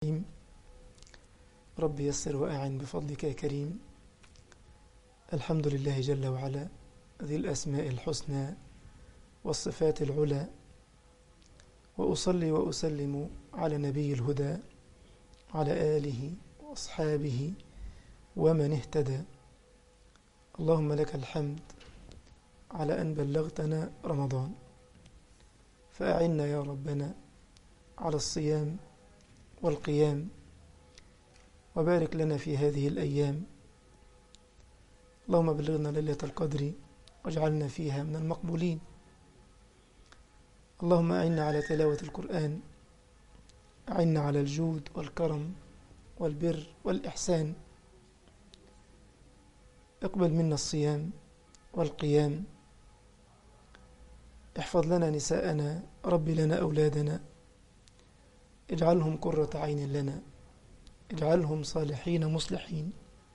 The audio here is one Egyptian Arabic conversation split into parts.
رب يسر وأعن بفضلك يا كريم الحمد لله جل وعلا ذي الأسماء الحسنى والصفات العلى وأصلي وأسلم على نبي الهدى على آله وأصحابه ومن اهتدى اللهم لك الحمد على أن بلغتنا رمضان فأعنا يا ربنا على الصيام والقيام وبارك لنا في هذه الأيام اللهم بلغنا ليلة القدر واجعلنا فيها من المقبولين اللهم أعنا على تلاوة القرآن أعنا على الجود والكرم والبر والإحسان اقبل منا الصيام والقيام احفظ لنا نساءنا ربي لنا أولادنا اجعلهم قرة عين لنا اجعلهم صالحين مصلحين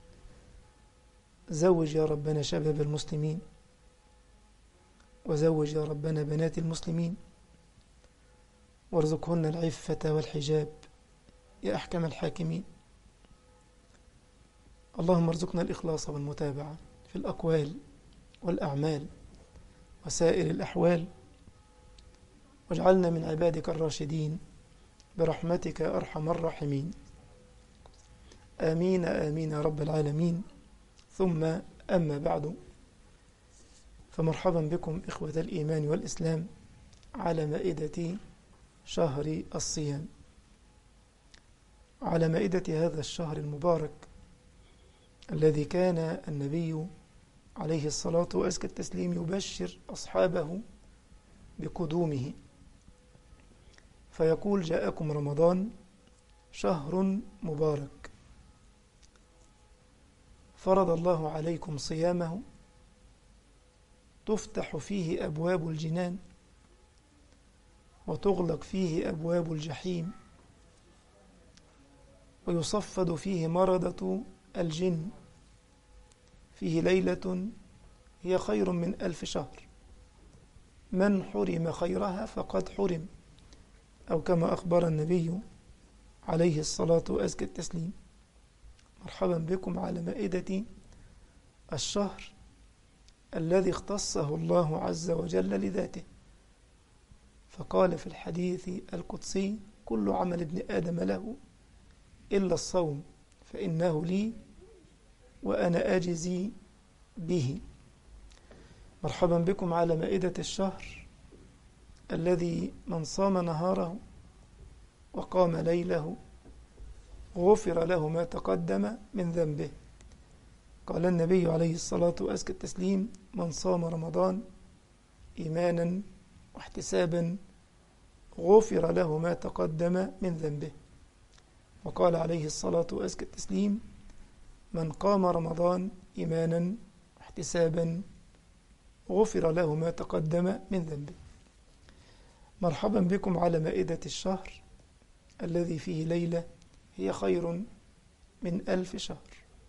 زوج يا ربنا شباب المسلمين وزوج يا ربنا بنات المسلمين وارزقهن العفة والحجاب يا أحكم الحاكمين اللهم ارزقنا الإخلاص والمتابعة في الأقوال والأعمال وسائر الأحوال واجعلنا من عبادك الراشدين برحمتك يا أرحم الراحمين آمين آمين يا رب العالمين ثم أما بعد فمرحبا بكم إخوة الإيمان والإسلام على مائدة شهر الصيام على مائدة هذا الشهر المبارك الذي كان النبي عليه الصلاة وأزكى التسليم يبشر أصحابه بقدومه فيقول جاءكم رمضان شهر مبارك فرض الله عليكم صيامه تفتح فيه أبواب الجنان وتغلق فيه أبواب الجحيم ويصفد فيه مرضة الجن فيه ليلة هي خير من ألف شهر من حرم خيرها فقد حرم أو كما أخبر النبي عليه الصلاة وأزكى التسليم مرحبا بكم على مائدة الشهر الذي اختصه الله عز وجل لذاته فقال في الحديث القدسي كل عمل ابن آدم له إلا الصوم فإنه لي وأنا أجزي به مرحبا بكم على مائدة الشهر الذي من صام نهاره وقام ليله غفر له ما تقدم من ذنبه قال النبي عليه الصلاة وأزكى التسليم من صام رمضان إيمانا واحتسابا غفر له ما تقدم من ذنبه وقال عليه الصلاة وأزكى التسليم من قام رمضان إيمانا واحتسابا غفر له ما تقدم من ذنبه مرحبا بكم على مائدة الشهر الذي فيه ليلة هي خير من ألف شهر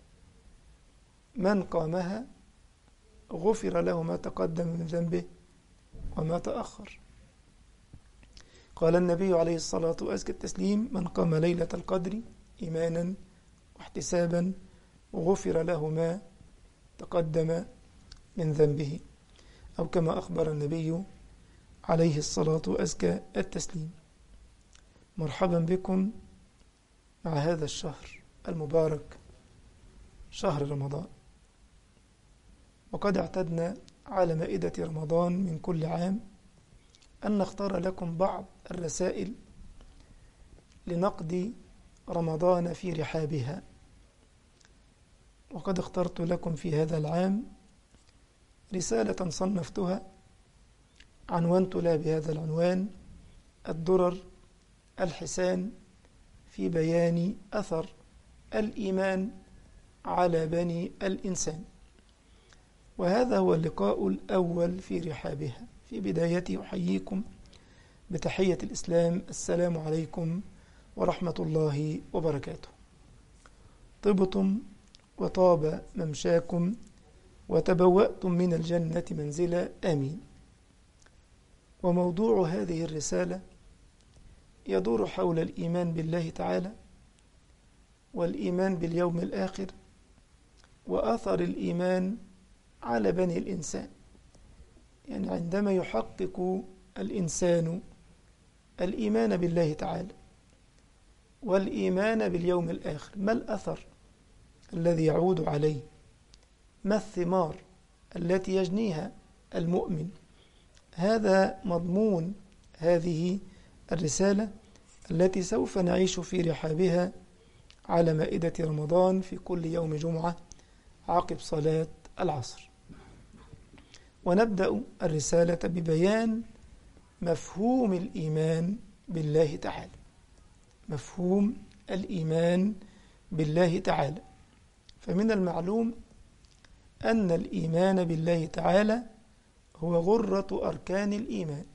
من قامها غفر له ما تقدم من ذنبه وما تأخر قال النبي عليه الصلاة وأزكى التسليم من قام ليلة القدر إيمانا واحتسابا غفر له ما تقدم من ذنبه أو كما أخبر النبي عليه الصلاة وأزكى التسليم مرحبا بكم مع هذا الشهر المبارك شهر رمضان وقد اعتدنا على مائدة رمضان من كل عام أن نختار لكم بعض الرسائل لنقضي رمضان في رحابها وقد اخترت لكم في هذا العام رسالة صنفتها عنوانت لها بهذا العنوان الدرر الحسان في بيان أثر الإيمان على بني الإنسان وهذا هو اللقاء الأول في رحابها في بدايته أحييكم بتحية الإسلام السلام عليكم ورحمة الله وبركاته طبتم وطاب ممشاكم وتبوأتم من الجنة منزلا آمين وموضوع هذه الرسالة يدور حول الإيمان بالله تعالى والإيمان باليوم الآخر وأثر الإيمان على بني الإنسان يعني عندما يحقق الإنسان الإيمان بالله تعالى والإيمان باليوم الآخر ما الأثر الذي يعود عليه ما الثمار التي يجنيها المؤمن هذا مضمون هذه الرسالة التي سوف نعيش في رحابها على مائدة رمضان في كل يوم جمعة عقب صلاة العصر ونبدأ الرسالة ببيان مفهوم الإيمان بالله تعالى مفهوم الإيمان بالله تعالى فمن المعلوم أن الإيمان بالله تعالى هو غرة أركان الإيمان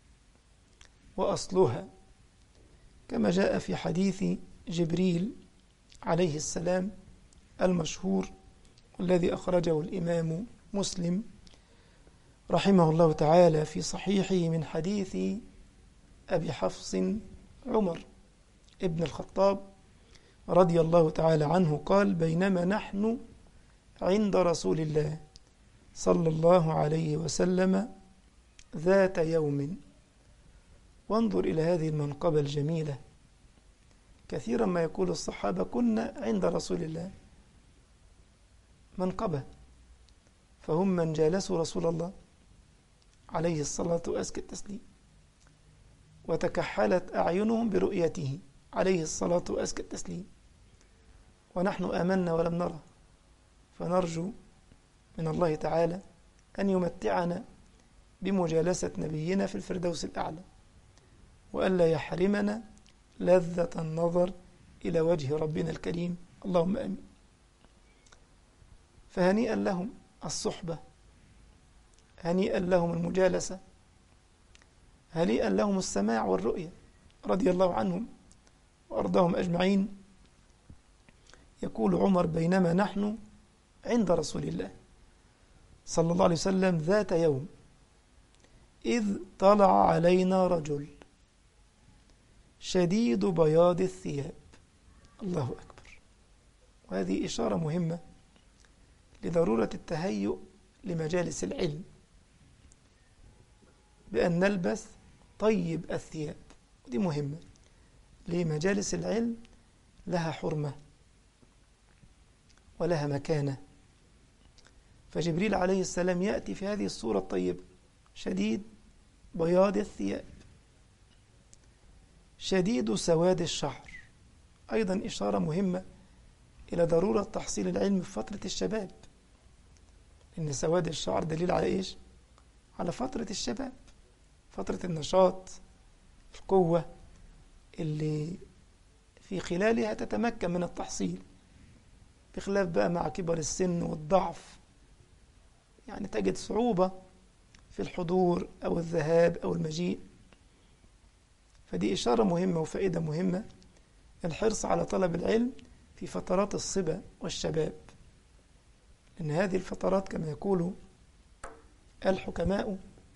وأصلها كما جاء في حديث جبريل عليه السلام المشهور والذي أخرجه الإمام مسلم رحمه الله تعالى في صحيحه من حديث أبي حفص عمر ابن الخطاب رضي الله تعالى عنه قال بينما نحن عند رسول الله صلى الله عليه وسلم ذات يوم وانظر إلى هذه المنقبة الجميلة كثيرا ما يقول الصحابة كنا عند رسول الله منقبة فهم من جالسوا رسول الله عليه الصلاة وأزكى التسليم وتكحلت أعينهم برؤيته عليه الصلاة وأزكى التسليم ونحن آمنا ولم نرى فنرجو من الله تعالى أن يمتعنا بمجالسة نبينا في الفردوس الأعلى وألا يحرمنا لذة النظر إلى وجه ربنا الكريم اللهم أمين فهنيئا لهم الصحبة هنيئا لهم المجالسة هنيئا لهم السماع والرؤية رضي الله عنهم وأرضاهم أجمعين يقول عمر بينما نحن عند رسول الله صلى الله عليه وسلم ذات يوم إذ طلع علينا رجل شديد بياض الثياب الله أكبر وهذه إشارة مهمة لضرورة التهيؤ لمجالس العلم بأن نلبس طيب الثياب ودي مهمة لمجالس العلم لها حرمة ولها مكانة فجبريل عليه السلام يأتي في هذه الصورة الطيبة شديد بياض الثياب شديد سواد الشعر أيضا إشارة مهمة إلى ضرورة تحصيل العلم في فترة الشباب إن سواد الشعر دليل على إيش؟ على فترة الشباب فترة النشاط القوة اللي في خلالها تتمكن من التحصيل بخلاف بقى مع كبر السن والضعف يعني تجد صعوبة في الحضور أو الذهاب أو المجيء فدي إشارة مهمة وفائدة مهمة الحرص على طلب العلم في فترات الصبا والشباب لأن هذه الفترات كما يقول الحكماء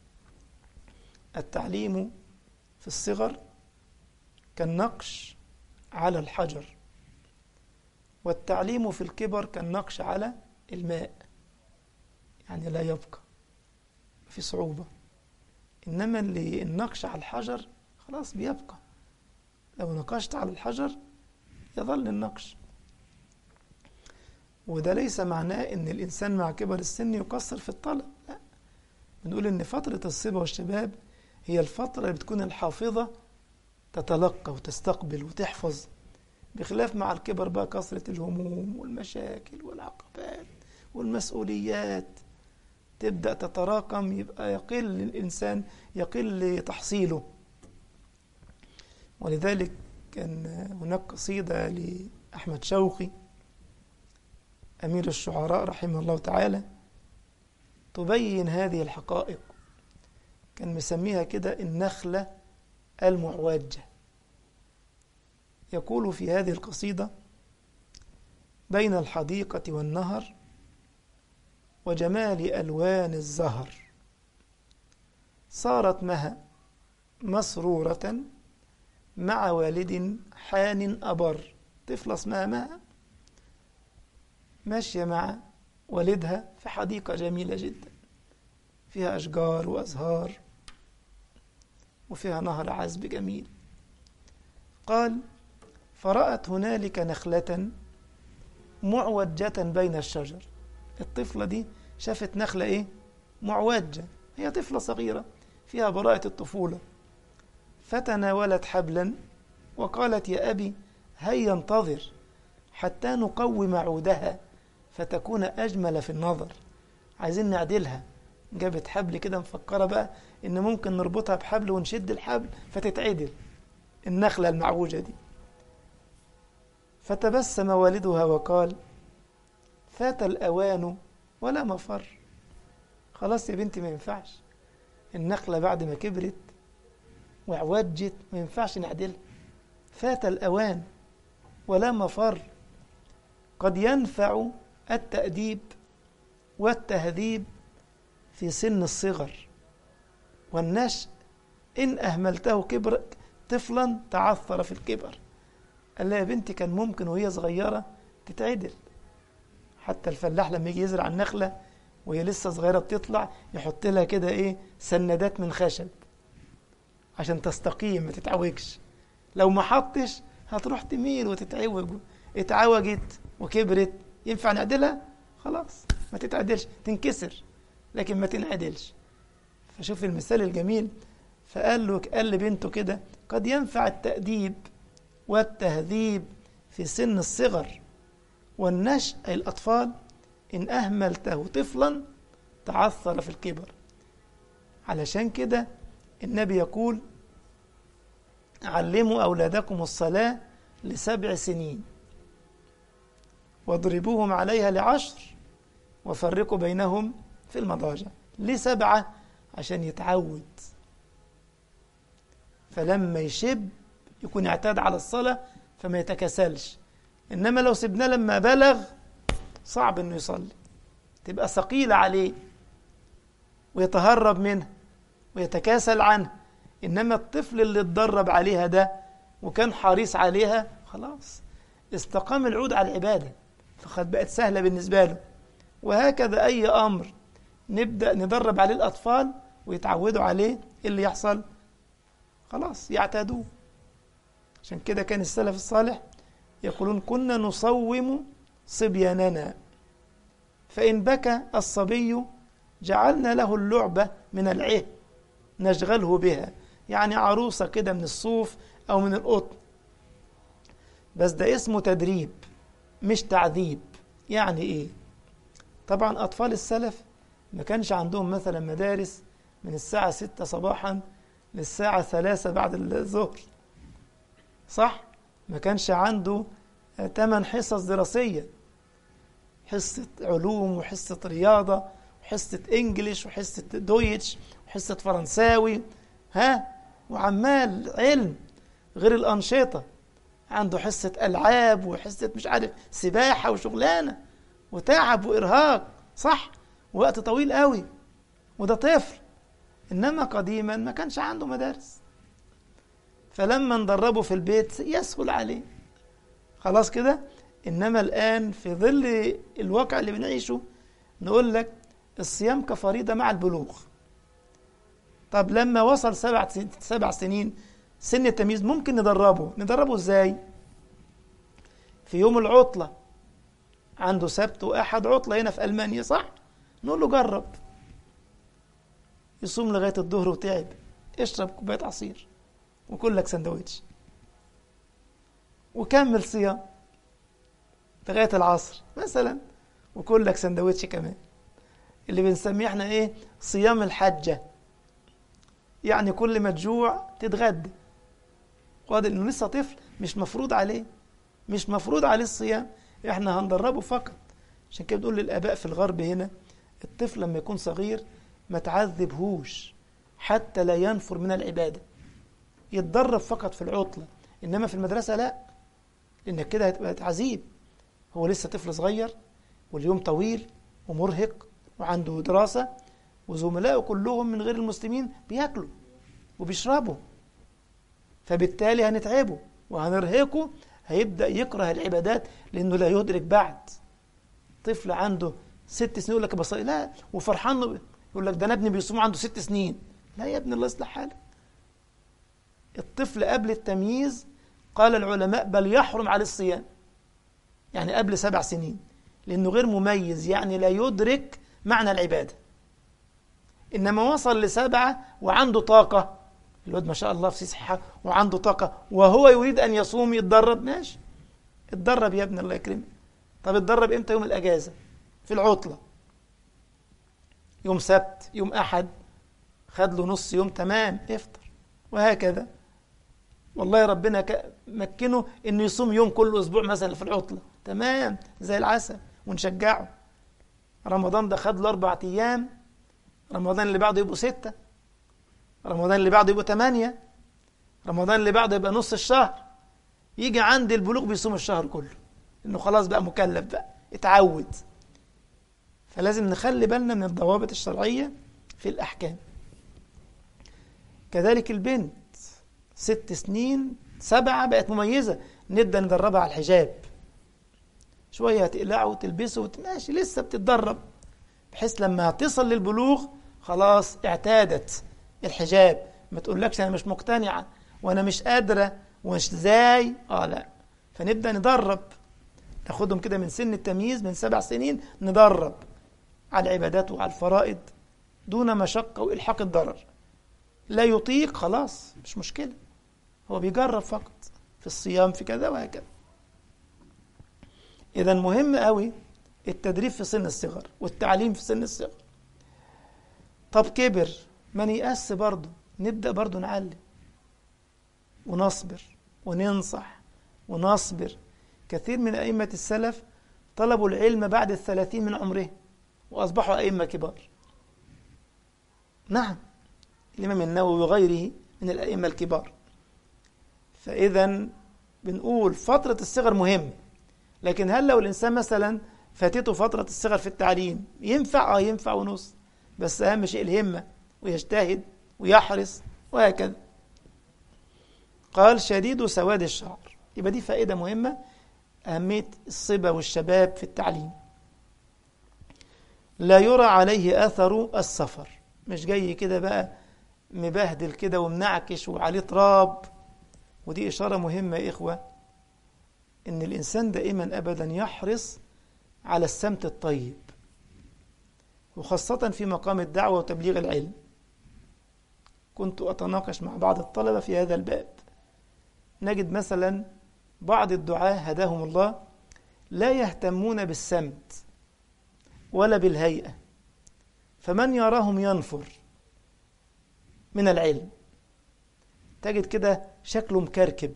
التعليم في الصغر كالنقش على الحجر والتعليم في الكبر كالنقش على الماء يعني لا يبقى في صعوبة إنما اللي النقش على الحجر خلاص بيبقى لو نقشت على الحجر يظل النقش وده ليس معناه ان الانسان مع كبر السن يقصر في الطلب لا بنقول ان فترة الصبا والشباب هي الفترة اللي بتكون الحافظة تتلقى وتستقبل وتحفظ بخلاف مع الكبر بقى كثرة الهموم والمشاكل والعقبات والمسؤوليات تبدأ تتراكم يبقى يقل الإنسان يقل تحصيله ولذلك كان هناك قصيدة لأحمد شوقي أمير الشعراء رحمه الله تعالى تبين هذه الحقائق كان مسميها كده النخلة المعوجة يقول في هذه القصيدة بين الحديقة والنهر وجمال ألوان الزهر صارت مها مسرورة مع والد حان أبر طفلة اسمها ماء ماشية مع والدها في حديقة جميلة جدا فيها أشجار وأزهار وفيها نهر عذب جميل قال فرأت هنالك نخلة معوجة بين الشجر الطفلة دي شافت نخلة إيه؟ معوجة هي طفلة صغيرة فيها براءة الطفولة فتناولت حبلا وقالت يا أبي هيا انتظر حتى نقوم عودها فتكون أجمل في النظر عايزين نعدلها جابت حبل كده مفكرة بقى إن ممكن نربطها بحبل ونشد الحبل فتتعدل النخلة المعوجة دي فتبسم والدها وقال فات الأوان ولا مفر خلاص يا بنتي ما ينفعش النخلة بعد ما كبرت وعوجت ما ينفعش نعدلها فات الأوان ولا مفر قد ينفع التأديب والتهذيب في سن الصغر والنشء إن أهملته كبر طفلا تعثر في الكبر قال لها يا بنتي كان ممكن وهي صغيرة تتعدل حتى الفلاح لما يجي يزرع النخلة وهي لسه صغيرة بتطلع يحط لها كده إيه سندات من خشب عشان تستقيم ما تتعوجش لو ما حطش هتروح تميل وتتعوج اتعوجت وكبرت ينفع نعدلها خلاص ما تتعدلش تنكسر لكن ما تنعدلش فشوف المثال الجميل فقال له قال لبنته كده قد ينفع التأديب والتهذيب في سن الصغر والنشء أي الأطفال إن أهملته طفلا تعثر في الكبر علشان كده النبي يقول علموا أولادكم الصلاة لسبع سنين واضربوهم عليها لعشر وفرقوا بينهم في المضاجع ليه سبعة عشان يتعود فلما يشب يكون اعتاد على الصلاة فما يتكسلش إنما لو سبناه لما بلغ صعب إنه يصلي تبقى ثقيلة عليه ويتهرب منها ويتكاسل عنها إنما الطفل اللي اتدرب عليها ده وكان حريص عليها خلاص استقام العود على العبادة فقد بقت سهلة بالنسبة له وهكذا أي أمر نبدأ ندرب عليه الأطفال ويتعودوا عليه إيه اللي يحصل خلاص يعتادوه عشان كده كان السلف الصالح يقولون كنا نصوم صبياننا فإن بكى الصبي جعلنا له اللعبة من العه نشغله بها يعني عروسة كده من الصوف أو من القطن بس ده اسمه تدريب مش تعذيب يعني إيه طبعا أطفال السلف ما كانش عندهم مثلا مدارس من الساعة ستة صباحا للساعة ثلاثة بعد الظهر صح؟ ما كانش عنده ثمان حصص دراسية حصة علوم وحصة رياضة وحصة انجليش وحصة دويتش وحصة فرنساوي ها وعمال علم غير الأنشطة عنده حصة ألعاب وحصة مش عارف سباحة وشغلانة وتعب وإرهاق صح وقت طويل قوي وده طفل إنما قديما ما كانش عنده مدارس فلما ندربه في البيت يسهل عليه خلاص كده إنما الآن في ظل الواقع اللي بنعيشه نقول لك الصيام كفريضة مع البلوغ طب لما وصل سبع سبع سنين سن التمييز ممكن ندربه ندربه ازاي في يوم العطلة عنده سبت وأحد عطلة هنا في ألمانيا صح نقول له جرب يصوم لغاية الظهر وتعب اشرب كوباية عصير وكل لك سندوتش وكمل صيام لغاية العصر مثلا وكل لك سندوتش كمان اللي بنسميه احنا ايه صيام الحجة يعني كل ما تجوع تتغدى قادر انه لسه طفل مش مفروض عليه مش مفروض عليه الصيام احنا هندربه فقط عشان كده بنقول للاباء في الغرب هنا الطفل لما يكون صغير ما تعذبهوش حتى لا ينفر من العباده يتدرب فقط في العطله انما في المدرسه لا لانك كده هتبقى تعذيب هو لسه طفل صغير واليوم طويل ومرهق وعنده دراسه وزملائه كلهم من غير المسلمين بياكلوا وبيشربوا فبالتالي هنتعبه وهنرهقه هيبدأ يكره العبادات لأنه لا يدرك بعد طفل عنده ست سنين يقول لك بصلي لا وفرحان يقول لك ده انا ابني بيصوم عنده ست سنين لا يا ابني الله يصلح حالك الطفل قبل التمييز قال العلماء بل يحرم عليه الصيام يعني قبل سبع سنين لأنه غير مميز يعني لا يدرك معنى العبادة إنما وصل لسبعة وعنده طاقة الواد ما شاء الله في صحة وعنده طاقة وهو يريد أن يصوم يتدرب ماشي اتدرب يا ابني الله يكرمك طب اتدرب امتى يوم الأجازة في العطلة يوم سبت يوم أحد خد له نص يوم تمام افطر وهكذا والله ربنا مكنه انه يصوم يوم كل اسبوع مثلا في العطله تمام زي العسل ونشجعه رمضان ده خد له اربع ايام رمضان اللي بعده يبقوا سته رمضان اللي بعده يبقوا ثمانيه رمضان اللي بعده يبقى نص الشهر يجي عند البلوغ بيصوم الشهر كله انه خلاص بقى مكلف بقى اتعود فلازم نخلي بالنا من الضوابط الشرعيه في الاحكام كذلك البنت ست سنين سبعة بقت مميزة نبدأ ندربها على الحجاب شوية تقلعه وتلبسه وتماشي لسه بتتدرب بحيث لما تصل للبلوغ خلاص اعتادت الحجاب ما تقولكش أنا مش مقتنعة وأنا مش قادرة ومش ازاي اه لا فنبدأ ندرب ناخدهم كده من سن التمييز من سبع سنين ندرب على العبادات وعلى الفرائض دون مشقة وإلحاق الضرر لا يطيق خلاص مش مشكلة هو بيجرب فقط في الصيام في كذا وهكذا إذا مهم قوي التدريب في سن الصغر والتعليم في سن الصغر طب كبر ما نيأس برضه نبدأ برضه نعلم ونصبر وننصح ونصبر كثير من أئمة السلف طلبوا العلم بعد الثلاثين من عمره وأصبحوا أئمة كبار نعم الإمام النووي وغيره من الأئمة الكبار فإذا بنقول فترة الصغر مهم لكن هل لو الإنسان مثلا فاتته فترة الصغر في التعليم ينفع اه ينفع ونص بس أهم شيء الهمة ويجتهد ويحرص وهكذا قال شديد سواد الشعر يبقى دي فائدة مهمة أهمية الصبا والشباب في التعليم لا يرى عليه أثر السفر مش جاي كده بقى مبهدل كده ومنعكش وعليه تراب ودي إشارة مهمة يا إخوة إن الإنسان دائما أبدا يحرص على السمت الطيب وخاصة في مقام الدعوة وتبليغ العلم كنت أتناقش مع بعض الطلبة في هذا الباب نجد مثلا بعض الدعاة هداهم الله لا يهتمون بالسمت ولا بالهيئة فمن يراهم ينفر من العلم تجد كده شكله مكركب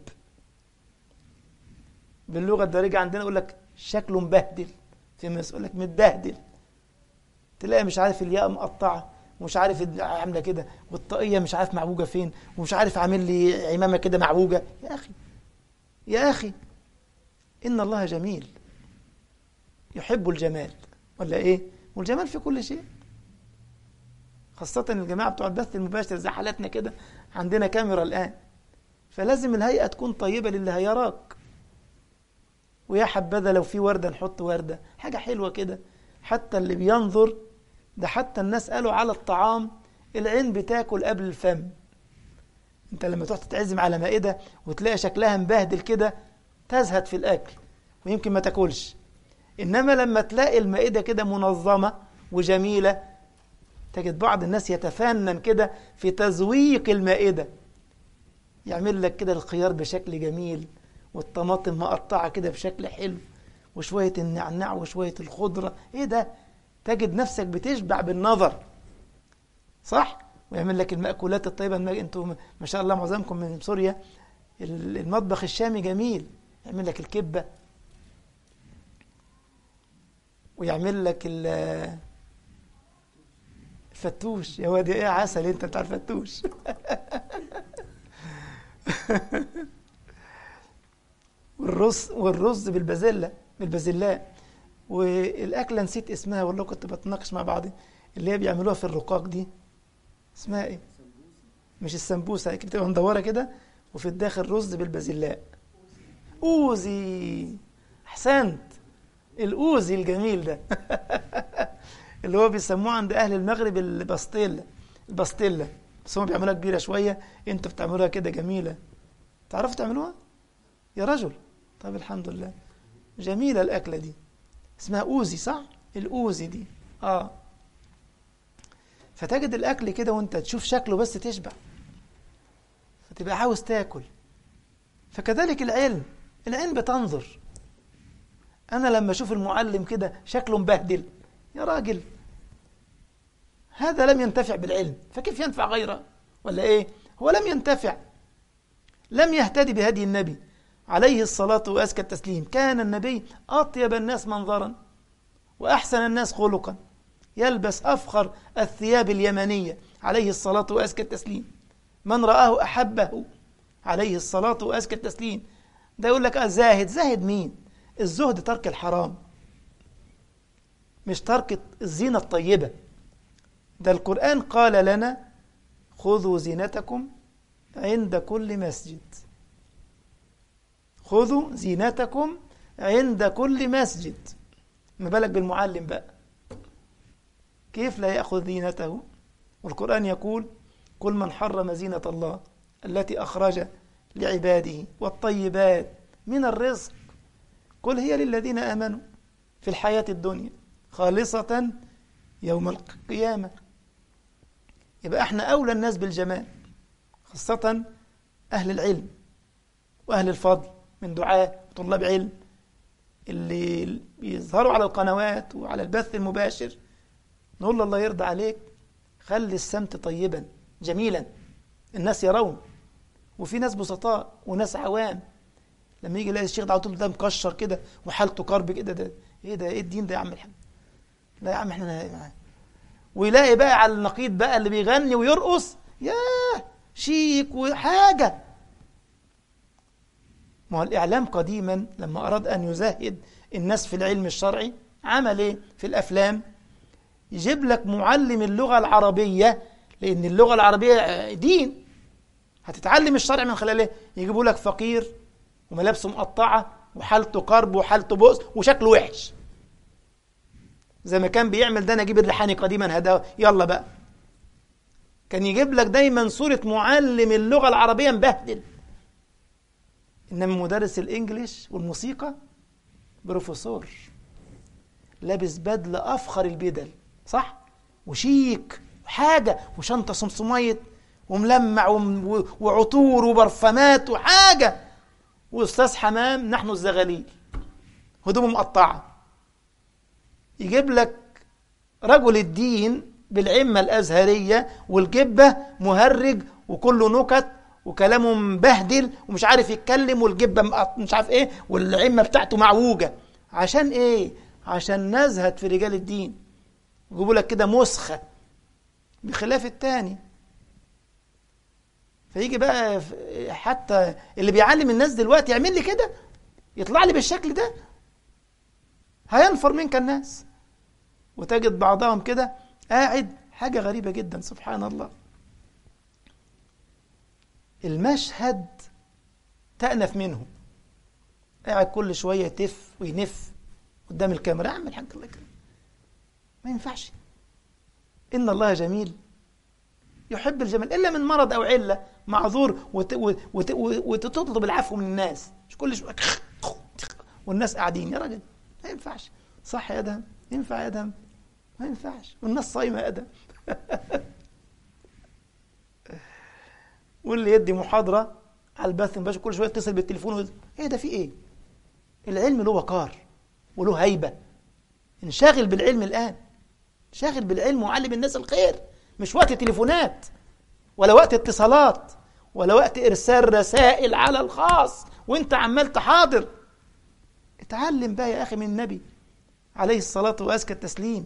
باللغة الدارجة عندنا يقول لك شكله مبهدل في مصر يقول لك متبهدل تلاقي مش عارف الياء مقطعة ومش عارف عاملة كده والطاقية مش عارف معوجة فين ومش عارف عامل لي عمامة كده معوجة يا أخي يا أخي إن الله جميل يحب الجمال ولا إيه والجمال في كل شيء خاصة الجماعة بتوع البث المباشر زي حالاتنا كده عندنا كاميرا الآن فلازم الهيئة تكون طيبة للي هيراك ويا حبذا لو في وردة نحط وردة حاجة حلوة كده حتى اللي بينظر ده حتى الناس قالوا على الطعام العين بتاكل قبل الفم انت لما تروح تتعزم على مائدة وتلاقي شكلها مبهدل كده تزهد في الأكل ويمكن ما تاكلش إنما لما تلاقي المائدة كده منظمة وجميلة تجد بعض الناس يتفنن كده في تزويق المائدة يعمل لك كده الخيار بشكل جميل والطماطم مقطعة كده بشكل حلو وشوية النعناع وشوية الخضرة ايه ده تجد نفسك بتشبع بالنظر صح ويعمل لك المأكولات الطيبة انتوا ما شاء الله معظمكم من سوريا المطبخ الشامي جميل يعمل لك الكبة ويعمل لك الفتوش يا واد ايه عسل انت بتاع الفتوش والرز والرز بالبازيلا بالبازلاء والاكله نسيت اسمها والله كنت بتناقش مع بعضي اللي هي بيعملوها في الرقاق دي اسمها ايه مش السمبوسه بتبقى مدوره كده وفي الداخل رز بالبازلاء أوزي أحسنت الأوزي الجميل ده اللي هو بيسموه عند أهل المغرب الباستيلا الباستيلا بس هم بيعملوها كبيرة شوية انتوا بتعملوها كده جميلة تعرفوا تعملوها يا رجل طب الحمد لله جميلة الأكلة دي اسمها أوزي صح الأوزي دي آه فتجد الأكل كده وانت تشوف شكله بس تشبع فتبقى عاوز تاكل فكذلك العلم العلم بتنظر أنا لما أشوف المعلم كده شكله مبهدل يا راجل هذا لم ينتفع بالعلم فكيف ينفع غيره ولا إيه هو لم ينتفع لم يهتدي بهدي النبي عليه الصلاة وأزكى التسليم كان النبي أطيب الناس منظرا وأحسن الناس خلقا يلبس أفخر الثياب اليمنية عليه الصلاة وأزكى التسليم من رآه أحبه عليه الصلاة وأزكى التسليم ده يقول لك آه زاهد زاهد مين الزهد ترك الحرام مش ترك الزينة الطيبة ده القرآن قال لنا خذوا زينتكم عند كل مسجد خذوا زينتكم عند كل مسجد ما بالك بالمعلم بقى كيف لا يأخذ زينته والقرآن يقول كل من حرم زينة الله التي أخرج لعباده والطيبات من الرزق قل هي للذين آمنوا في الحياة الدنيا خالصة يوم القيامة يبقى احنا أولى الناس بالجمال خاصة أهل العلم وأهل الفضل من دعاة وطلاب علم اللي بيظهروا على القنوات وعلى البث المباشر نقول له الله يرضى عليك خلي السمت طيبا جميلا الناس يرون وفي ناس بسطاء وناس عوام لما يجي يلاقي الشيخ ده على طول ده مكشر كده وحالته كرب كده ده ايه ده ايه الدين ده يا عم الحاج لا يا عم احنا ويلاقي بقى على النقيض بقى اللي بيغني ويرقص ياه شيك وحاجه ما هو الإعلام قديما لما أراد أن يزهد الناس في العلم الشرعي عمل إيه في الأفلام يجيب لك معلم اللغة العربية لأن اللغة العربية دين هتتعلم الشرع من خلاله يجيبوا لك فقير وملابسه مقطعة وحالته كرب وحالته بؤس وشكله وحش زي ما كان بيعمل ده نجيب الريحاني قديما هذا يلا بقى كان يجيب لك دايما صورة معلم اللغة العربية مبهدل إنما مدرس الإنجليش والموسيقى بروفيسور لابس بدلة أفخر البدل صح؟ وشيك وحاجة وشنطة سمسميت وملمع وعطور وبرفانات وحاجة وأستاذ حمام نحن الزغاليل هدومه مقطعة يجيب لك رجل الدين بالعمة الأزهرية والجبة مهرج وكله نكت وكلامه مبهدل ومش عارف يتكلم والجبه مش عارف ايه والعمه بتاعته معوجه عشان ايه عشان نزهد في رجال الدين يجيبوا لك كده مسخه بخلاف التاني فيجي بقى حتى اللي بيعلم الناس دلوقتي يعمل لي كده يطلع لي بالشكل ده هينفر منك الناس وتجد بعضهم كده قاعد حاجه غريبه جدا سبحان الله المشهد تأنف منه قاعد كل شوية يتف وينف قدام الكاميرا اعمل حاج الله يكرمك ما ينفعش إن الله جميل يحب الجمال إلا من مرض أو علة معذور وت... وت... وت... وتطلب العفو من الناس مش كل شوية والناس قاعدين يا راجل ما ينفعش صح يا ادم ينفع يا ادم ما ينفعش والناس صايمه يا ادم واللي يدي محاضرة على البث المباشر كل شوية يتصل بالتليفون ويقول ايه ده في ايه العلم له وقار وله هيبة انشغل بالعلم الآن شاغل بالعلم وعلم الناس الخير مش وقت تليفونات ولا وقت اتصالات ولا وقت إرسال رسائل على الخاص وانت عمال تحاضر اتعلم بقى يا أخي من النبي عليه الصلاة وأزكى التسليم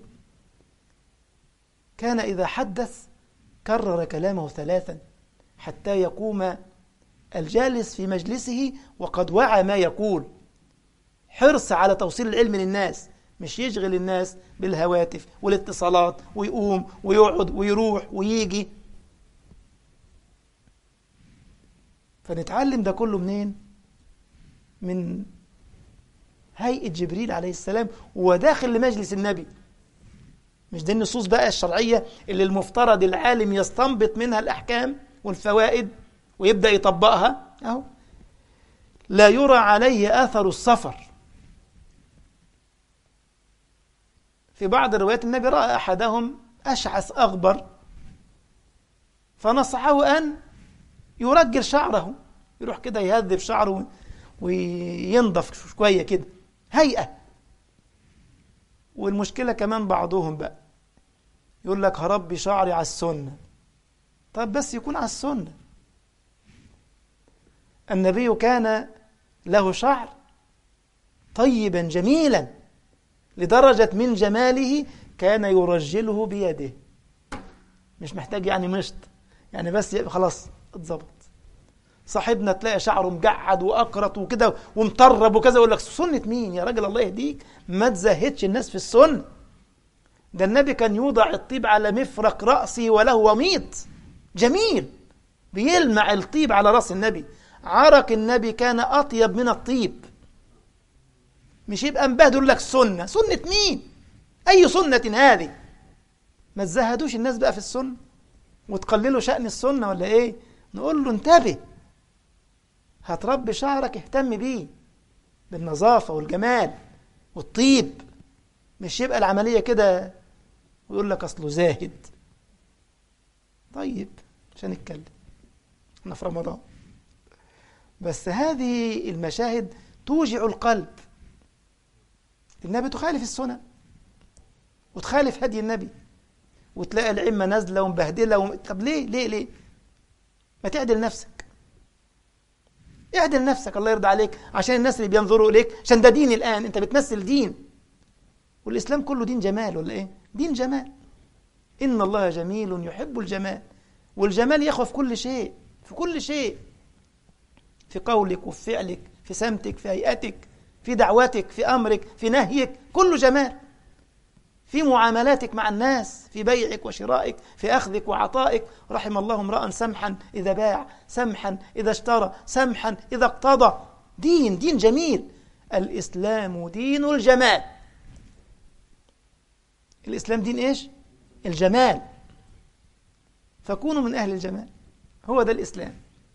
كان إذا حدث كرر كلامه ثلاثا حتى يقوم الجالس في مجلسه وقد وعى ما يقول حرص على توصيل العلم للناس مش يشغل الناس بالهواتف والاتصالات ويقوم ويقعد ويروح ويجي فنتعلم ده كله منين من هيئة جبريل عليه السلام وهو داخل لمجلس النبي مش دي النصوص بقى الشرعية اللي المفترض العالم يستنبط منها الأحكام والفوائد ويبدأ يطبقها أهو لا يرى عليه أثر السفر في بعض الروايات النبي رأى أحدهم أشعث أغبر فنصحه أن يرجل شعره يروح كده يهذب شعره وينضف شوية كده هيئة والمشكلة كمان بعضهم بقى يقول لك هربي شعري على السنة طب بس يكون على السنة النبي كان له شعر طيبا جميلا لدرجة من جماله كان يرجله بيده مش محتاج يعني مشط يعني بس يبقى خلاص اتظبط صاحبنا تلاقي شعره مجعد واقرط وكده ومطرب وكذا يقول لك سنة مين يا راجل الله يهديك ما تزهدش الناس في السنة ده النبي كان يوضع الطيب على مفرق رأسه وله وميط جميل بيلمع الطيب على رأس النبي عرق النبي كان أطيب من الطيب مش يبقى مبهدل لك سنة سنة مين أي سنة هذه ما تزهدوش الناس بقى في السنة وتقللوا شأن السنة ولا إيه نقول له انتبه هتربي شعرك اهتم بيه بالنظافة والجمال والطيب مش يبقى العملية كده ويقول لك أصله زاهد طيب عشان نتكلم احنا في رمضان بس هذه المشاهد توجع القلب النبي تخالف السنة وتخالف هدي النبي وتلاقي العمة نازلة ومبهدلة وم... طب ليه ليه ليه ما تعدل نفسك اعدل نفسك الله يرضى عليك عشان الناس اللي بينظروا إليك عشان ده دين الآن أنت بتمثل دين والإسلام كله دين جمال ولا إيه دين جمال إن الله جميل يحب الجمال والجمال يخوى في كل شيء في كل شيء في قولك وفي فعلك في سمتك في هيئتك في دعوتك في أمرك في نهيك كله جمال في معاملاتك مع الناس في بيعك وشرائك في أخذك وعطائك رحم الله امرأ سمحا إذا باع سمحا إذا اشترى سمحا إذا اقتضى دين دين جميل الإسلام دين الجمال الإسلام دين إيش؟ الجمال فكونوا من أهل الجمال هو ده الإسلام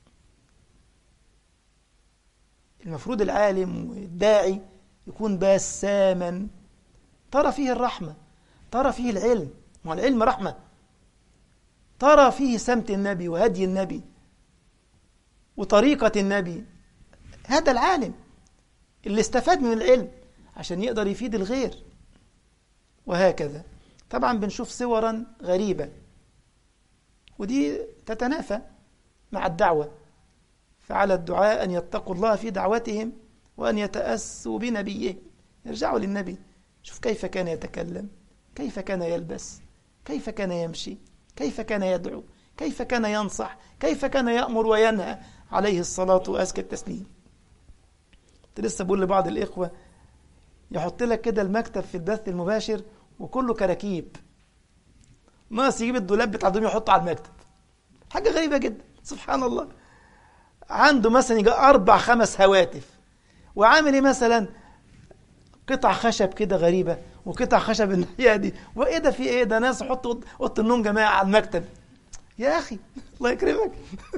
المفروض العالم والداعي يكون بساما ترى فيه الرحمة ترى فيه العلم والعلم رحمة ترى فيه سمت النبي وهدي النبي وطريقة النبي هذا العالم اللي استفاد من العلم عشان يقدر يفيد الغير وهكذا طبعا بنشوف صورا غريبة ودي تتنافى مع الدعوة فعلى الدعاء أن يتقوا الله في دعوتهم وأن يتأسوا بنبيهم يرجعوا للنبي شوف كيف كان يتكلم كيف كان يلبس كيف كان يمشي كيف كان يدعو كيف كان ينصح كيف كان يأمر وينهى عليه الصلاة وأزكى التسليم كنت لسه بقول لبعض الإخوة يحط لك كده المكتب في البث المباشر وكله كراكيب ناقص يجيب الدولاب بتاع الدنيا يحطه على المكتب حاجة غريبة جدا سبحان الله عنده مثلا يجي أربع خمس هواتف وعامل إيه مثلا قطع خشب كده غريبة وقطع خشب الناحية دي وإيه ده في إيه ده ناس حطوا أوضة النوم جماعة على المكتب يا أخي الله يكرمك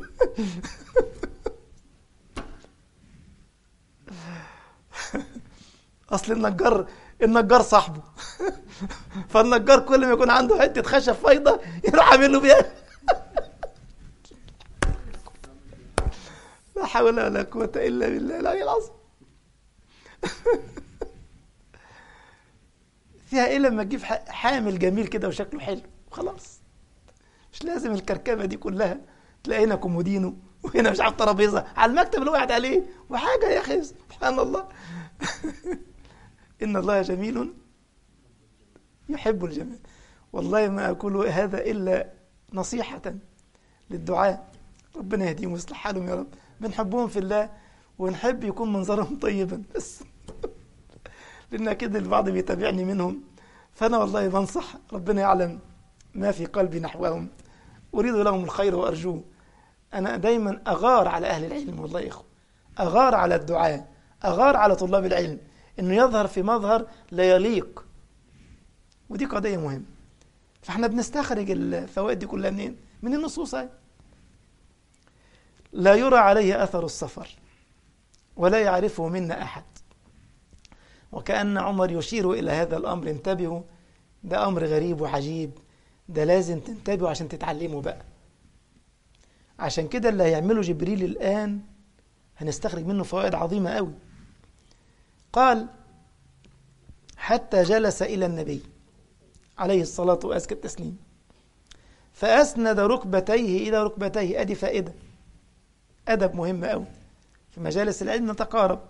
أصل النجار النجار صاحبه فالنجار كل ما يكون عنده حتة خشب فايضة يروح عامل له بيها لا حول ولا قوة إلا بالله العلي العظيم فيها ايه لما تجيب حامل جميل كده وشكله حلو خلاص مش لازم الكركبه دي كلها تلاقي هنا كومودينو وهنا مش عارف ترابيزه على المكتب اللي وقعت عليه وحاجه يا اخي سبحان الله ان الله جميل يحب الجمال والله ما اقول هذا الا نصيحه للدعاء ربنا يهديهم ويصلح حالهم يا رب بنحبهم في الله ونحب يكون منظرهم طيبا بس لأن أكيد البعض بيتابعني منهم فأنا والله بنصح ربنا يعلم ما في قلبي نحوهم أريد لهم الخير وأرجوه أنا دايما أغار على أهل العلم والله يا إخوة أغار على الدعاء أغار على طلاب العلم إنه يظهر في مظهر لا يليق ودي قضية مهمة فاحنا بنستخرج الفوائد دي كلها منين؟ من النصوص هاي لا يرى عليه أثر السفر ولا يعرفه منا أحد وكأن عمر يشير إلى هذا الأمر انتبهوا ده أمر غريب وعجيب ده لازم تنتبهوا عشان تتعلموا بقى عشان كده اللي هيعمله جبريل الآن هنستخرج منه فوائد عظيمة قوي قال حتى جلس إلى النبي عليه الصلاة وأزكى التسليم فأسند ركبتيه إلى ركبتيه أدي فائدة أدب مهم قوي في مجالس العلم نتقارب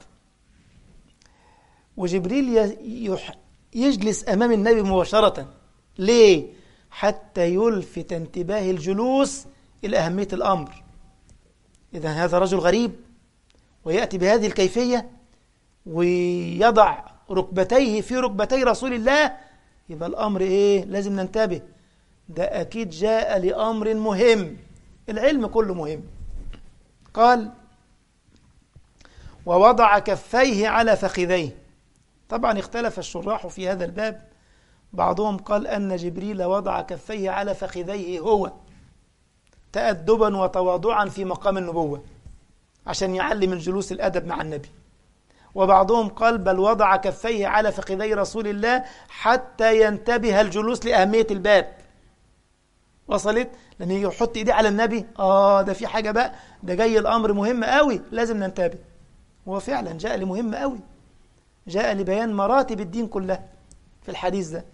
وجبريل يجلس أمام النبي مباشرة ليه؟ حتى يلفت انتباه الجلوس إلى أهمية الأمر إذا هذا رجل غريب ويأتي بهذه الكيفية ويضع ركبتيه في ركبتي رسول الله يبقى الأمر إيه؟ لازم ننتبه ده أكيد جاء لأمر مهم العلم كله مهم قال ووضع كفيه على فخذيه طبعا اختلف الشراح في هذا الباب بعضهم قال أن جبريل وضع كفيه على فخذيه هو تأدبا وتواضعا في مقام النبوة عشان يعلم الجلوس الأدب مع النبي وبعضهم قال بل وضع كفيه على فخذي رسول الله حتى ينتبه الجلوس لأهمية الباب وصلت لما يجي يحط ايديه على النبي اه ده في حاجة بقى ده جاي الأمر مهم قوي لازم ننتبه هو فعلا جاء لمهم قوي جاء لبيان مراتب الدين كلها في الحديث ده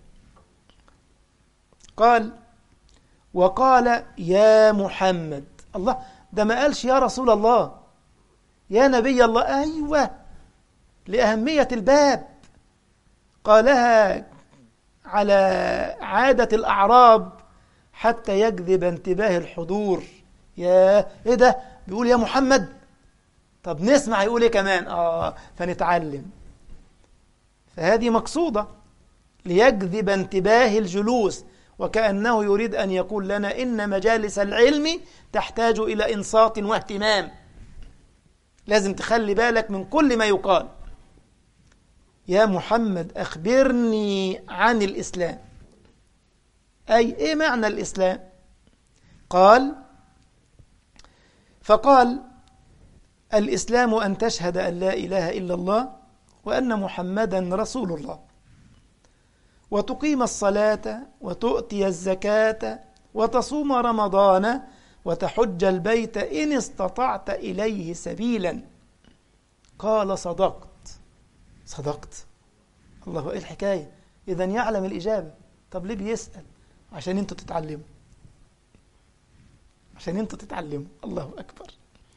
قال وقال يا محمد الله ده ما قالش يا رسول الله يا نبي الله أيوة لأهمية الباب قالها على عادة الأعراب حتى يجذب انتباه الحضور يا ايه ده بيقول يا محمد طب نسمع يقول ايه كمان اه فنتعلم فهذه مقصودة ليجذب انتباه الجلوس وكأنه يريد أن يقول لنا إن مجالس العلم تحتاج إلى إنصات واهتمام لازم تخلي بالك من كل ما يقال يا محمد أخبرني عن الإسلام أي إيه معنى الإسلام قال فقال الإسلام أن تشهد أن لا إله إلا الله وأن محمدا رسول الله وتقيم الصلاة وتؤتي الزكاة وتصوم رمضان وتحج البيت إن استطعت إليه سبيلا قال صدقت صدقت الله إيه الحكاية إذا يعلم الإجابة طب ليه بيسأل عشان انتوا تتعلموا عشان انتوا تتعلموا الله أكبر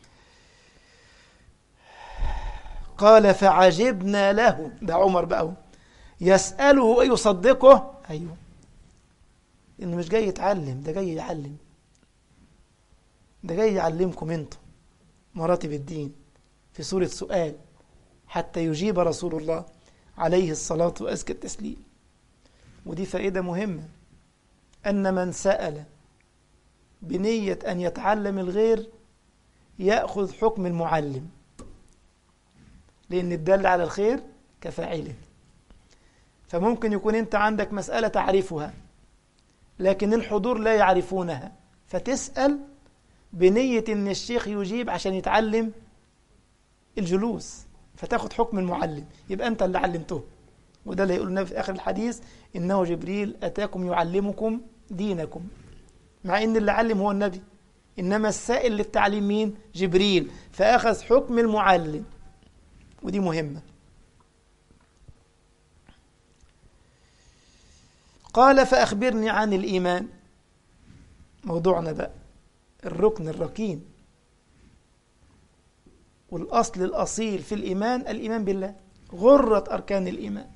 قال فعجبنا له ده عمر بقى يسأله ويصدقه أيوه إنه مش جاي يتعلم ده جاي يعلم ده جاي يعلمكم انتم مراتب الدين في سورة سؤال حتى يجيب رسول الله عليه الصلاة وأزكى التسليم ودي فائدة مهمة أن من سأل بنية أن يتعلم الغير يأخذ حكم المعلم لأن الدل على الخير كفاعله فممكن يكون أنت عندك مسألة تعرفها لكن الحضور لا يعرفونها فتسأل بنية أن الشيخ يجيب عشان يتعلم الجلوس فتاخد حكم المعلم يبقى أنت اللي علمته وده اللي يقول النبي في آخر الحديث إنه جبريل أتاكم يعلمكم دينكم مع إن اللي علم هو النبي إنما السائل للتعليم مين؟ جبريل فأخذ حكم المعلم ودي مهمة قال فأخبرني عن الإيمان موضوعنا بقى الركن الركين والأصل الأصيل في الإيمان الإيمان بالله غرة أركان الإيمان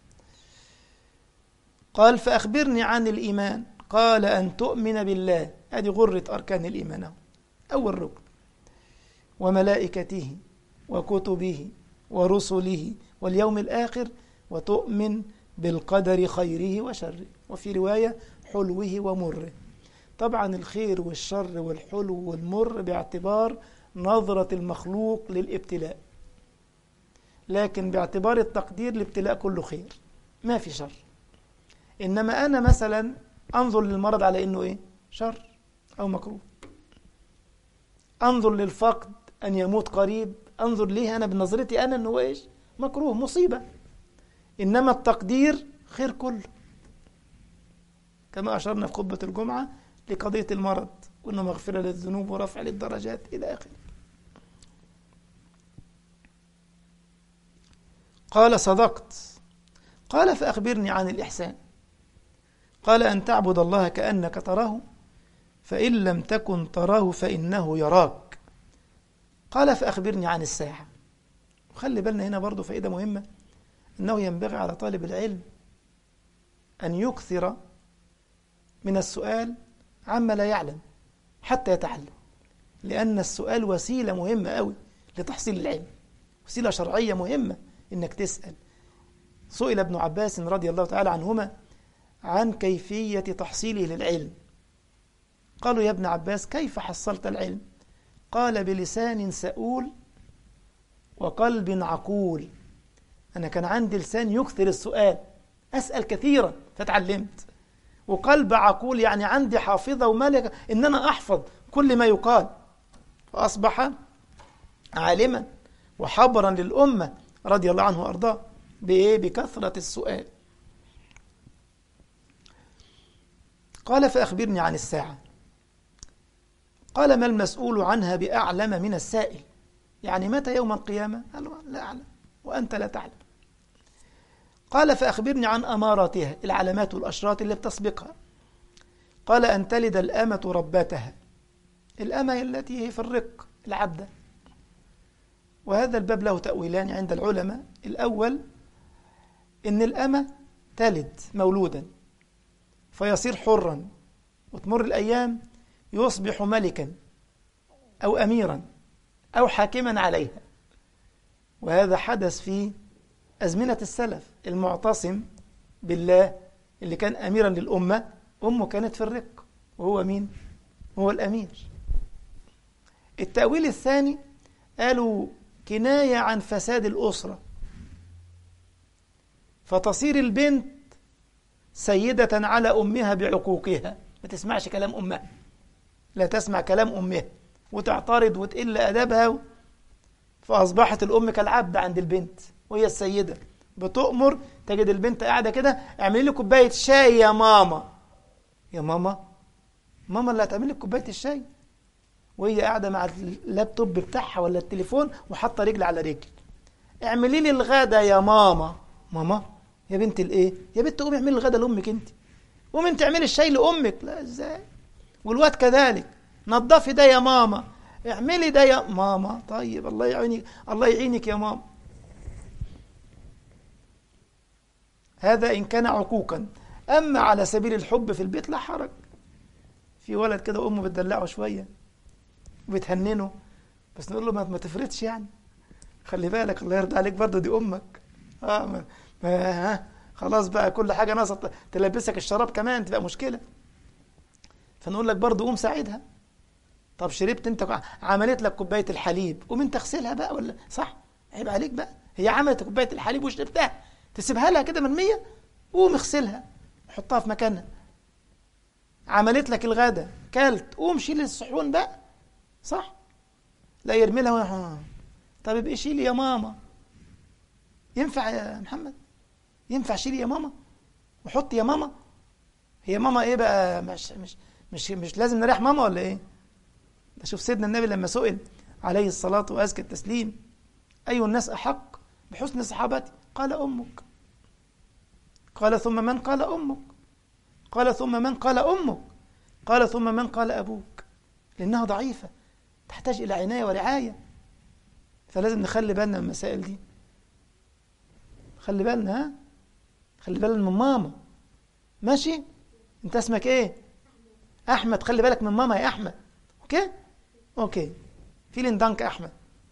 قال فأخبرني عن الإيمان قال أن تؤمن بالله هذه غرة أركان الإيمان أول ركن وملائكته وكتبه ورسله واليوم الآخر وتؤمن بالقدر خيره وشره وفي رواية حلوه ومره طبعا الخير والشر والحلو والمر باعتبار نظرة المخلوق للابتلاء لكن باعتبار التقدير الابتلاء كله خير ما في شر إنما أنا مثلا أنظر للمرض على إنه إيه شر أو مكروه أنظر للفقد أن يموت قريب أنظر ليه أنا بنظرتي أنا أنه إيش مكروه مصيبة إنما التقدير خير كله كما أشرنا في خطبة الجمعة لقضية المرض وأنه مغفرة للذنوب ورفع للدرجات إلى آخره قال صدقت قال فأخبرني عن الإحسان قال أن تعبد الله كأنك تراه فإن لم تكن تراه فإنه يراك قال فأخبرني عن الساعة وخلي بالنا هنا برضو فائدة مهمة أنه ينبغي على طالب العلم أن يكثر من السؤال عما لا يعلم حتى يتعلم لأن السؤال وسيلة مهمة أوي لتحصيل العلم وسيلة شرعية مهمة إنك تسأل سئل ابن عباس رضي الله تعالى عنهما عن كيفية تحصيله للعلم قالوا يا ابن عباس كيف حصلت العلم قال بلسان سؤول وقلب عقول أنا كان عندي لسان يكثر السؤال أسأل كثيرا فتعلمت وقلب عقول يعني عندي حافظة وملكة إن أنا أحفظ كل ما يقال فأصبح عالما وحبرا للأمة رضي الله عنه وأرضاه بإيه؟ بكثرة السؤال قال فأخبرني عن الساعة قال ما المسؤول عنها بأعلم من السائل يعني متى يوم القيامة قال لا أعلم وأنت لا تعلم قال فأخبرني عن أماراتها العلامات والأشراط اللي بتسبقها قال أن تلد الأمة ربتها الأمة التي هي في الرق العبدة وهذا الباب له تأويلان عند العلماء الأول إن الأمة تلد مولودا فيصير حرا وتمر الأيام يصبح ملكا أو أميرا أو حاكما عليها وهذا حدث في أزمنة السلف المعتصم بالله اللي كان أميرا للأمة أمه كانت في الرق وهو مين؟ هو الأمير التأويل الثاني قالوا كناية عن فساد الأسرة فتصير البنت سيدة على أمها بعقوقها ما تسمعش كلام أمها لا تسمع كلام أمها وتعترض وتقل أدبها فأصبحت الأم كالعبد عند البنت وهي السيدة بتؤمر تجد البنت قاعدة كده اعملي لي كوباية شاي يا ماما يا ماما ماما اللي هتعمل لك كوباية الشاي وهي قاعدة مع اللابتوب بتاعها ولا التليفون وحاطة رجل على رجل اعملي لي الغدا يا ماما ماما يا بنت الايه يا بنت قومي اعملي الغدا لامك انت قومي انت اعملي الشاي لامك لا ازاي والواد كذلك نظفي ده يا ماما اعملي ده يا ماما طيب الله يعينك الله يعينك يا ماما هذا إن كان عقوقا أما على سبيل الحب في البيت لا حرج في ولد كده أمه بتدلعه شوية وبتهننه بس نقول له ما تفرطش يعني خلي بالك الله يرضى عليك برضه دي أمك آه ما ما ها خلاص بقى كل حاجة ناقصة تلبسك الشراب كمان تبقى مشكلة فنقول لك برضه قوم ساعدها طب شربت انت عملت لك كوبايه الحليب قوم انت اغسلها بقى ولا صح عيب عليك بقى هي عملت كوبايه الحليب وشربتها تسيبها لها كده مرميه قوم اغسلها حطها في مكانها عملت لك الغدا كلت قوم شيل الصحون بقى صح لا يرمي لها طب ابقي شيلي يا ماما ينفع يا محمد ينفع شيلي يا ماما وحط يا ماما هي ماما ايه بقى مش مش مش مش لازم نريح ماما ولا ايه شوف سيدنا النبي لما سئل عليه الصلاة وأزكى التسليم أي الناس أحق بحسن صحابتي قال أمك قال ثم من قال أمك قال ثم من قال أمك قال ثم من قال أبوك لأنها ضعيفة تحتاج إلى عناية ورعاية فلازم نخلي بالنا من المسائل دي خلي بالنا ها خلي بالنا من ماما ماشي انت اسمك ايه احمد خلي بالك من ماما يا احمد اوكي اوكي فيلين دانك احمد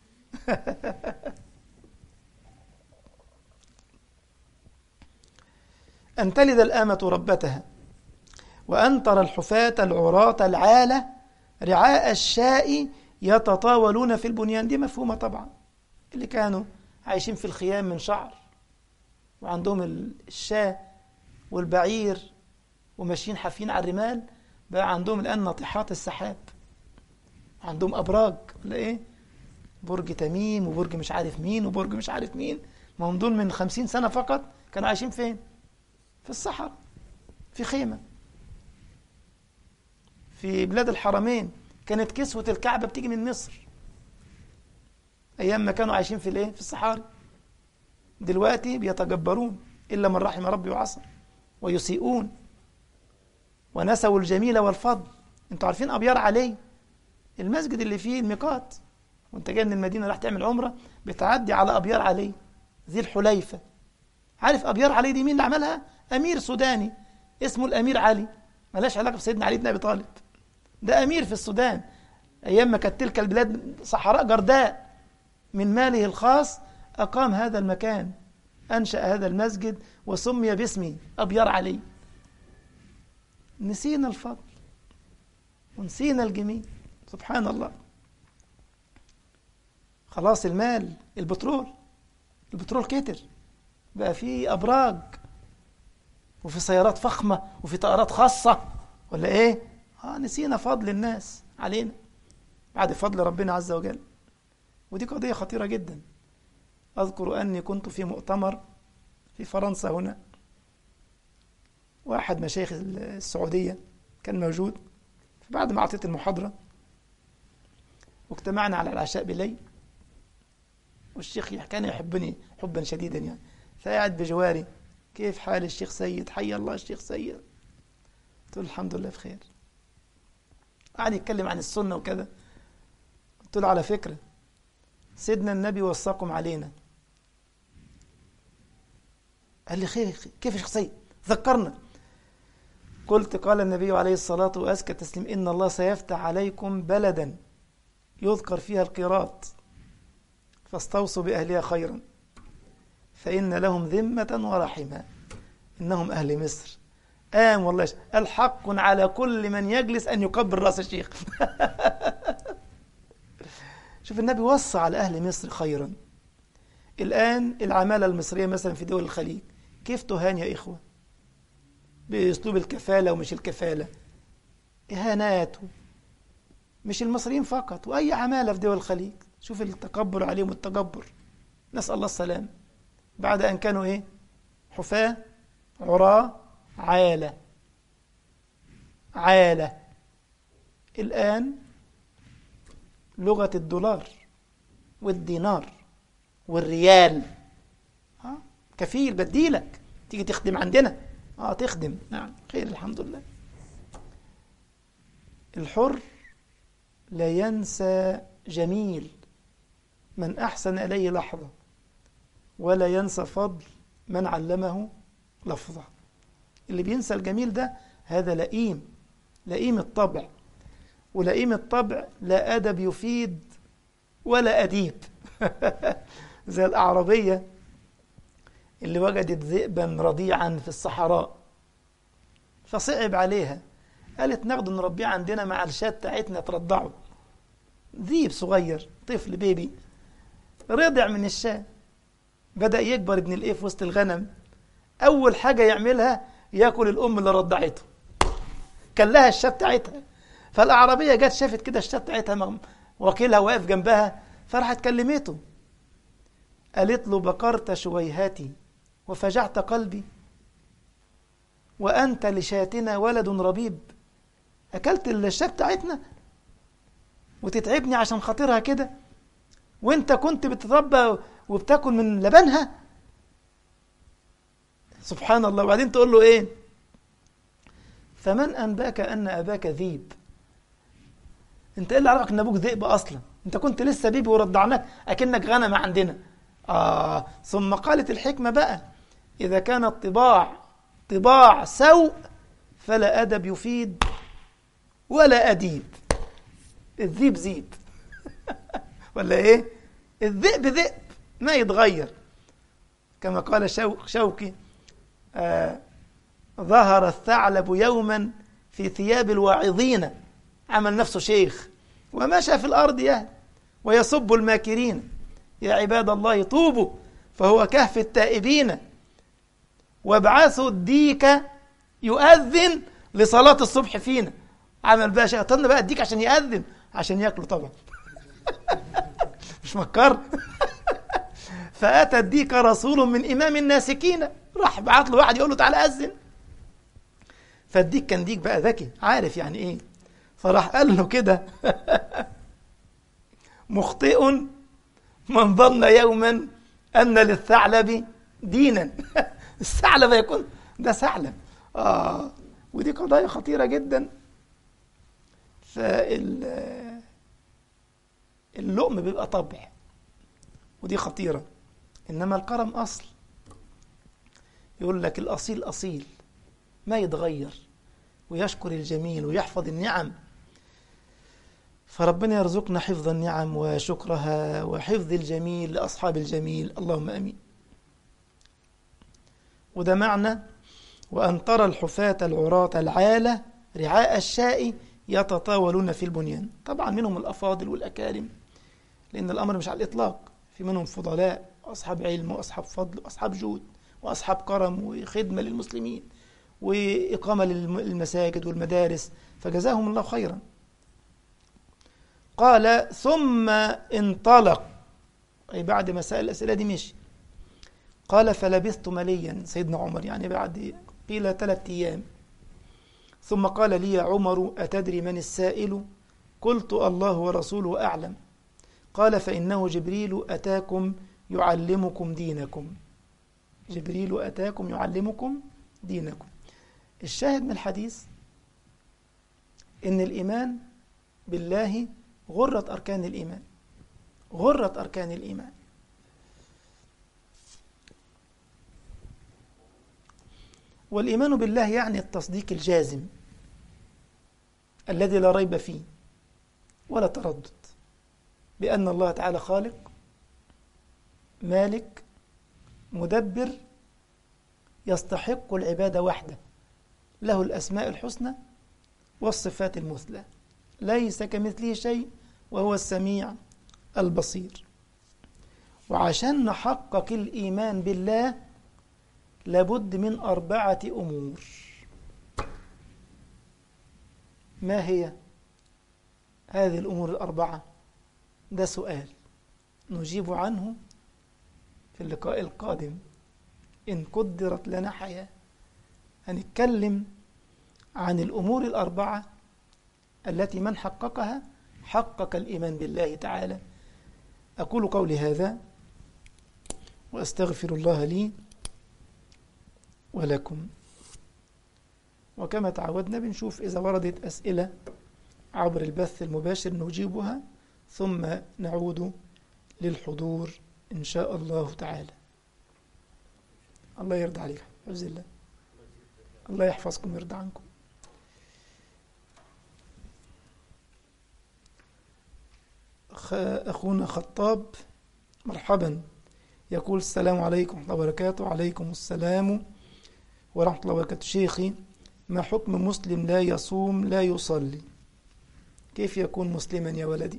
أن تلد الآمة ربتها وأن ترى الحفاة العراة العالة رعاء الشاء يتطاولون في البنيان دي مفهومة طبعا اللي كانوا عايشين في الخيام من شعر وعندهم الشاة والبعير وماشيين حافين على الرمال بقى عندهم الآن ناطحات السحاب عندهم أبراج ولا إيه برج تميم وبرج مش عارف مين وبرج مش عارف مين ما هم دول من خمسين سنة فقط كانوا عايشين فين في الصحراء في خيمة في بلاد الحرمين كانت كسوة الكعبة بتيجي من مصر أيام ما كانوا عايشين في الإيه في الصحاري دلوقتي بيتجبرون إلا من رحم ربي وعصى ويسيئون ونسوا الجميل والفضل انتوا عارفين أبيار علي المسجد اللي فيه الميقات وانت جاي من المدينة راح تعمل عمرة بتعدي على أبيار علي ذي الحليفة عارف أبيار علي دي مين اللي عملها أمير سوداني اسمه الأمير علي ملاش علاقة بسيدنا علي بن أبي طالب ده أمير في السودان أيام ما كانت تلك البلاد صحراء جرداء من ماله الخاص أقام هذا المكان أنشأ هذا المسجد وسمي باسمه أبيار علي نسينا الفضل ونسينا الجميل سبحان الله خلاص المال البترول البترول كتر بقى في أبراج وفي سيارات فخمة وفي طائرات خاصة ولا إيه؟ آه نسينا فضل الناس علينا بعد فضل ربنا عز وجل ودي قضية خطيرة جدا أذكر أني كنت في مؤتمر في فرنسا هنا واحد مشايخ السعودية كان موجود فبعد ما أعطيت المحاضرة واجتمعنا على العشاء بالليل والشيخ كان يحبني حبا شديدا يعني فقعد بجواري كيف حال الشيخ سيد حي الله الشيخ سيد قلت له الحمد لله بخير قعد يتكلم عن السنة وكذا قلت له على فكرة سيدنا النبي وصاكم علينا قال لي خير كيف يا شيخ سيد ذكرنا قلت قال النبي عليه الصلاة وأزكى تسليم إن الله سيفتح عليكم بلدا يذكر فيها القراط فاستوصوا بأهلها خيرا فإن لهم ذمة ورحمة إنهم أهل مصر آم والله الحق على كل من يجلس أن يقبل رأس الشيخ شوف النبي وصى على أهل مصر خيرا الآن العمالة المصرية مثلا في دول الخليج كيف تهان يا إخوة بأسلوب الكفالة ومش الكفالة إهانات مش المصريين فقط وأي عمالة في دول الخليج شوف التكبر عليهم والتجبر نسأل الله السلام بعد أن كانوا إيه حفاة عراة عالة عالة الآن لغة الدولار والدينار والريال ها كفيل بديلك تيجي تخدم عندنا اه تخدم نعم خير الحمد لله الحر لا ينسى جميل من أحسن إليه لحظة ولا ينسى فضل من علمه لفظة اللي بينسى الجميل ده هذا لئيم لئيم الطبع ولئيم الطبع لا أدب يفيد ولا أديب زي الأعربية اللي وجدت ذئبا رضيعا في الصحراء فصعب عليها قالت ناخده نربيه عندنا مع الشاة بتاعتنا ترضعه ذيب صغير طفل بيبي رضع من الشاة بدأ يكبر ابن الإيه في وسط الغنم أول حاجة يعملها ياكل الأم اللي رضعته كلها الشاة بتاعتها فالأعرابية جت شافت كده الشاة بتاعتها وكيلها واقف جنبها فراحت كلمته قالت له بقرت شويهاتي وفجعت قلبي وأنت لشاتنا ولد ربيب أكلت الشاة بتاعتنا وتتعبني عشان خاطرها كده وانت كنت بتتربى وبتاكل من لبنها سبحان الله وبعدين تقول له ايه فمن انباك ان اباك ذيب انت ايه اللي عرفك ان ابوك ذئب اصلا انت كنت لسه بيبي ورضعناك اكنك غنم عندنا اه ثم قالت الحكمه بقى اذا كان الطباع طباع سوء فلا ادب يفيد ولا اديب الذيب ذيب ولا ايه الذئب ذئب ما يتغير كما قال شوق شوقي آه ظهر الثعلب يوما في ثياب الواعظين عمل نفسه شيخ ومشى في الأرض يهد ويسب الماكرين يا عباد الله طوبوا فهو كهف التائبين وابعثوا الديك يؤذن لصلاة الصبح فينا عمل بقى شيطان بقى الديك عشان يأذن عشان ياكلوا طبعا مش مكر فأتى الديك رسول من إمام الناسكين راح بعت له واحد يقول له تعالى أذن فالديك كان ديك بقى ذكي عارف يعني إيه فراح قال له كده مخطئ من ظن يوما أن للثعلب دينا الثعلب يكون ده ثعلب آه ودي قضايا خطيرة جدا فال اللؤم بيبقى طبع ودي خطيرة إنما الكرم أصل يقول لك الأصيل أصيل ما يتغير ويشكر الجميل ويحفظ النعم فربنا يرزقنا حفظ النعم وشكرها وحفظ الجميل لأصحاب الجميل اللهم أمين وده معنى وأن ترى الحفاة العراة العالة رعاء الشاء يتطاولون في البنيان طبعا منهم الأفاضل والأكارم لأن الأمر مش على الإطلاق في منهم فضلاء وأصحاب علم وأصحاب فضل وأصحاب جود وأصحاب كرم وخدمة للمسلمين وإقامة للمساجد والمدارس فجزاهم الله خيرا قال ثم انطلق أي بعد ما سأل الأسئلة دي مشي قال فلبثت مليا سيدنا عمر يعني بعد قيل ثلاثة أيام ثم قال لي يا عمر أتدري من السائل قلت الله ورسوله أعلم قال فإنه جبريل أتاكم يعلمكم دينكم جبريل أتاكم يعلمكم دينكم الشاهد من الحديث إن الإيمان بالله غرة أركان الإيمان غرة أركان الإيمان والإيمان بالله يعني التصديق الجازم الذي لا ريب فيه ولا تردد بأن الله تعالى خالق مالك مدبر يستحق العبادة وحده له الأسماء الحسنى والصفات المثلى ليس كمثله شيء وهو السميع البصير وعشان نحقق الإيمان بالله لابد من أربعة أمور ما هي هذه الأمور الأربعة ده سؤال نجيب عنه في اللقاء القادم إن قدرت لنا حياة هنتكلم عن الأمور الأربعة التي من حققها حقق الإيمان بالله تعالى أقول قولي هذا وأستغفر الله لي ولكم وكما تعودنا بنشوف إذا وردت أسئلة عبر البث المباشر نجيبها ثم نعود للحضور إن شاء الله تعالى الله يرضى عليك حفظ الله الله يحفظكم ويرضى عنكم أخونا خطاب مرحبا يقول السلام عليكم ورحمة الله وبركاته وعليكم السلام ورحمة الله وبركاته شيخي ما حكم مسلم لا يصوم لا يصلي كيف يكون مسلما يا ولدي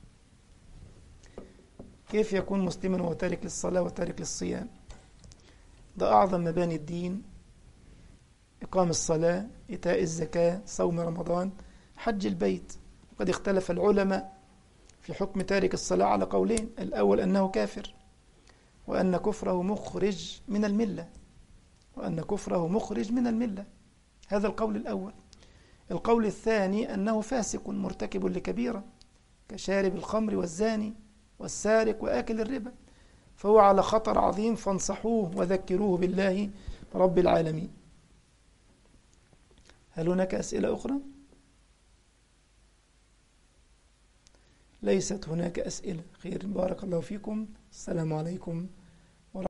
كيف يكون مسلما وهو تارك للصلاة وتارك للصيام ده أعظم مباني الدين إقام الصلاة إيتاء الزكاة صوم رمضان حج البيت قد اختلف العلماء في حكم تارك الصلاة على قولين الأول أنه كافر وأن كفره مخرج من الملة وأن كفره مخرج من الملة هذا القول الأول القول الثاني أنه فاسق مرتكب لكبيرة كشارب الخمر والزاني والسارق وآكل الربا فهو على خطر عظيم فانصحوه وذكروه بالله رب العالمين هل هناك أسئلة أخرى؟ ليست هناك أسئلة خير بارك الله فيكم السلام عليكم